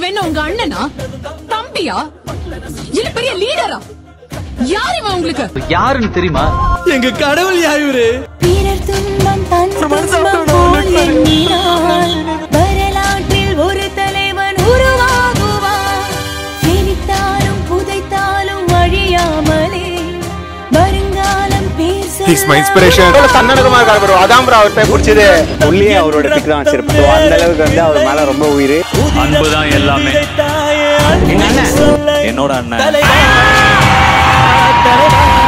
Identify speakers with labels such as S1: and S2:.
S1: இவன் என்ன உங்க அண்ணனா தம்பியா இல்ல பெரிய லீடரா யார் இவன் உங்களுக்கு
S2: யாருன்னு தெரியுமா
S3: எங்க கடவுள் யார் இவரு
S4: பிறர் துன்பம் தன் துன்பம் போல் எண்ணினார் வரலாற்றில் ஒரு தலைவன் உருவாகுவார் நினைத்தாலும் புதைத்தாலும் அழியாமலே வருங்காலம் பேர்
S5: He's my inspiration.
S6: தன்னடகமா இருக்காரு bro அதான் bro அவர் போய் பிடிச்சது உள்ளே அவரோட பிக் தான் வச்சிருப்போம் So, அந்த அளவுக்கு வந்து அவர் மேல ரொம்ப உயிர்
S7: அன்புதான் எல்லாமே
S3: எங்க அண்ணன்
S7: என்னோட அண்ணன்
S3: தலைவா